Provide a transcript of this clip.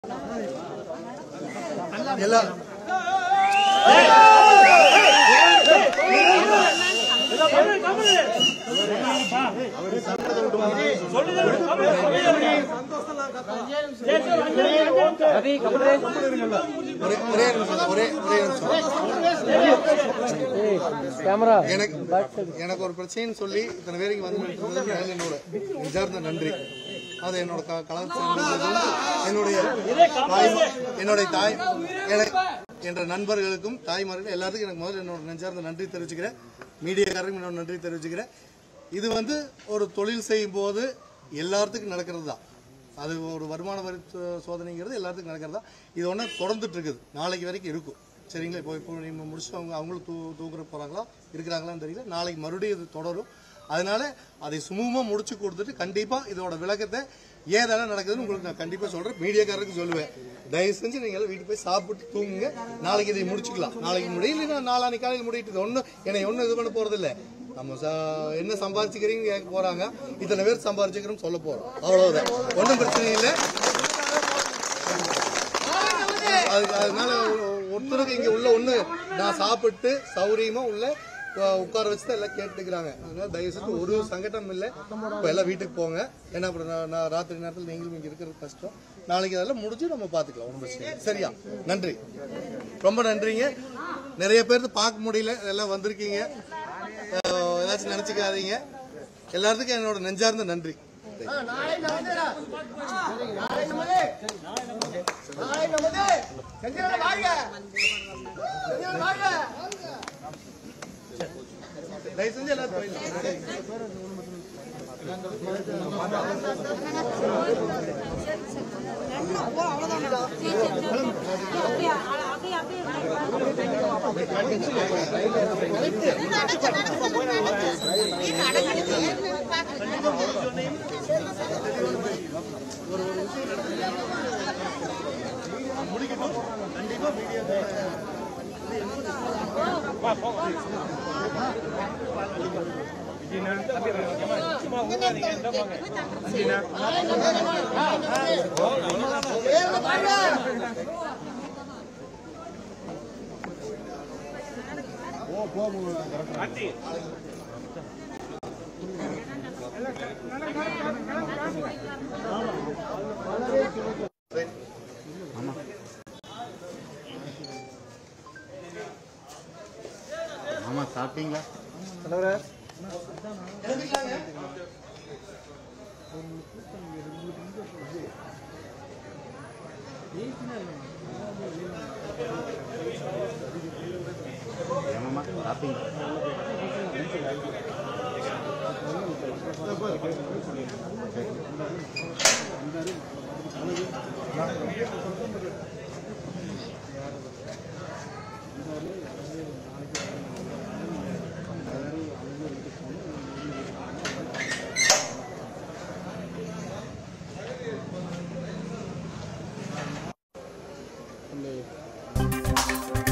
எல்லா ஒரே ஒரே நிமிஷம் ஒரே ஒரே நிமிஷம் கேமரா எனக்கு எனக்கு ஒரு பிரச்சனைன்னு சொல்லி இத்தனை பேருக்கு வந்து நிறுத்துனதுக்கு முதல்ல என்னோட நெஞ்சார்ந்த நன்றி அது என்னோட க- கலாச்சாரம் என்னுடைய தாய் என்னுடைய தாய் எனக்கு என்ற நண்பர்களுக்கும் தாய்மார்கள் எல்லாத்துக்கும் எனக்கு முதல்ல என்னோட நெஞ்சார்ந்த நன்றி தெரிவிச்சுக்கிறேன் மீடியாக்காரருக்கும் என்னோட நன்றி தெரிவிச்சுக்கிறேன் இது வந்து ஒரு தொழில் செய்யும் போது எல்லாத்துக்கும் நடக்கிறது தான் அது ஒரு வருமான வரி சோ- சோதனைங்கிறது எல்லாத்துக்கும் நடக்கிறது தான் இது ஒன்று தொடர்ந்துட்டு இருக்குது நாளைக்கு வரைக்கும் இருக்கும் சரிங்களா இப்போ இப்போ நீங்கள் முடிச்சு அவங்க அவங்களும் தூ தூக்குற போகிறாங்களா இருக்கிறாங்களான்னு தெரியல நாளைக்கு மறுபடியும் இது தொடரும் அதனால அதை சுமூகமாக முடிச்சு கொடுத்துட்டு கண்டிப்பாக இதோட விளக்கத்தை ஏதெல்லாம் நடக்குதுன்னு உங்களுக்கு நான் கண்டிப்பாக சொல்கிறேன் மீடியாக்காரருக்கு சொல்லுவேன் தயவு செஞ்சு நீங்கள் எல்லாம் வீட்டுக்கு போய் சாப்பிட்டு தூங்குங்க நாளைக்கு இதை முடிச்சுக்கலாம் நாளைக்கு முடியல நாளானைக்கு காலையில் முடியிட்டு ஒன்றும் என்னை ஒன்றும் இது பண்ண போகிறதில்ல நம்ம ச- என்ன சம்பாதிச்சுக்கிறீங்க கேட்க போறாங்க இத்தனை பேர் சம்பாதிச்சுக்கிறோம் சொல்ல போறோம் அவ்வளவுதான் ஒன்றும் பிரச்சனை இல்லை அதுக்கு அதனால ஒ- ஒருத்தருக்கு இங்க உள்ள ஒண்ணு நான் சாப்பிட்டு சௌரியமா உள்ள உ- உட்கார வச்சு தான் எல்லாம் கேட்டுக்கிறாங்க அதனால தயவு செஞ்சு ஒரு சங்கடம் இல்லை இப்போ எல்லாம் வீட்டுக்கு போங்க ஏன்னா அப்புறம் நான் நான் ராத்திரி நேரத்தில் நீங்களும் இங்க இருக்கிறது கஷ்டம் நாளைக்கு அதெல்லாம் முடிஞ்சு நம்ம பார்த்துக்கலாம் ஒன்றும் பிரச்சனை இல்லை. சரியா நன்றி ரொம்ப நன்றிங்க நிறைய பேர் பார்க்க முடியல எல்லாம் வந்திருக்கீங்க அஹ் ஏதாச்சும் நினைச்சுக்காதீங்க எல்லாத்துக்கும் என்னோட நெஞ்சார்ந்த நன்றி தயவு செஞ்சு எல்லாரும் போயிடலாம் அப்படியே அப்படியே அப்படியே ஆமா சாப்பிட்டீங்களா ஏமாம்மா சாப்பிட்டீங்களா இந்த